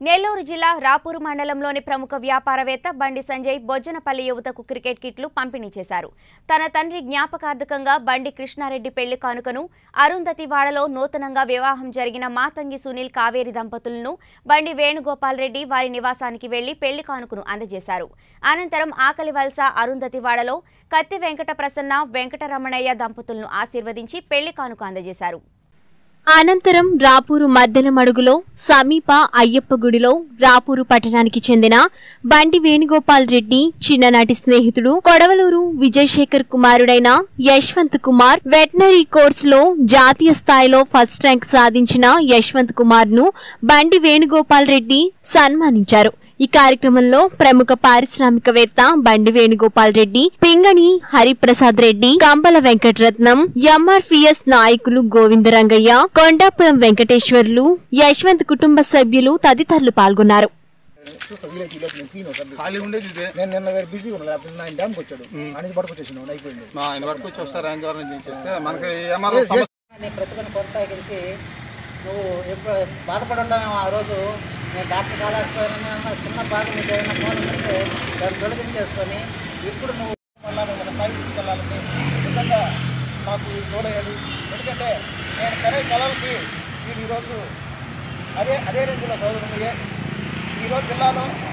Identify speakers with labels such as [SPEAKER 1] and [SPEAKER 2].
[SPEAKER 1] నెల్లూరు జిల్లా రాపూరు మండలంలోని ప్రముఖ వ్యాపారవేత్త బండి సంజయ్ బొజ్జనపల్లి యువతకు క్రికెట్ కిట్లు పంపిణీ చేశారు తన తండ్రి జ్ఞాపకార్థకంగా బండి కృష్ణారెడ్డి పెళ్లి కానుకను అరుంధతి వాడలో నూతనంగా వివాహం జరిగిన మాతంగి సునీల్ కావేరి దంపతులను బండి వేణుగోపాల్ రెడ్డి వారి నివాసానికి వెళ్లి పెళ్లి కానుకను అందజేశారు అనంతరం ఆకలి వలస అరుంధతి వాడలో కత్తి వెంకట ప్రసన్న వెంకటరమణయ్య దంపతులను ఆశీర్వదించి పెళ్లి కానుక అందజేశారు
[SPEAKER 2] అనంతరం రాపూరు మద్దెల మడుగులో సమీప అయ్యప్ప గుడిలో రాపూరు పట్టణానికి చెందిన బండి వేణుగోపాల్ రెడ్డి చిన్ననాటి స్నేహితుడు కొడవలూరు విజయశేఖర్ కుమారుడైన యశ్వంత్ కుమార్ వెటనరీ కోర్సులో జాతీయ స్థాయిలో ఫస్ట్ ర్యాంక్ సాధించిన యశ్వంత్ కుమార్ ను బండి వేణుగోపాల్ రెడ్డి సన్మానించారు ఈ కార్యక్రమంలో ప్రముఖ పారిశ్రామికవేత్త బండి వేణుగోపాల్ రెడ్డి పింగణి హరిప్రసాద్ రెడ్డి కంబల వెంకటరత్నం ఎంఆర్పిఎస్ నాయకులు గోవిందరంగయ్య కొండాపురం వెంకటేశ్వర్లు యశ్వంత్ కుటుంబ సభ్యులు తదితరులు పాల్గొన్నారు
[SPEAKER 3] చూస్తా వీలైతే వీలైతే నేను సీన్ ఒకటి
[SPEAKER 4] ఖాళీ ఉండేది ఇదే
[SPEAKER 3] నేను నిన్న వేరే బిజీ ఉన్నా లేకపోతే ఆయన డ్యామ్కి వచ్చాడు అని పడుకొచ్చేసిన అయిపోయింది
[SPEAKER 4] మా ఆయన వరకు వచ్చి వస్తారు ఆయన ద్వారా చేసేస్తే మనకి ఎంఆర్ఓ సమస్య
[SPEAKER 5] నీ ప్రతిభను కొనసాగించి నువ్వు ఎప్పుడు బాధపడి ఉంటావేమో ఆ రోజు నేను డాక్టర్ కాలేకపోయినా చిన్న బాధ నీకు ఏదైనా ఫోన్ ఉంటే దాన్ని తొలగించేసుకొని ఇప్పుడు నువ్వు
[SPEAKER 3] మళ్ళా మన స్థాయి తీసుకెళ్ళాలని నిజంగా నాకు తోడయ్యాడు ఎందుకంటే నేను కరే కళలకి వీడు ఈరోజు అదే అదే రేంజ్లో చదువుకున్నాయే ఈరోజు జిల్లాలో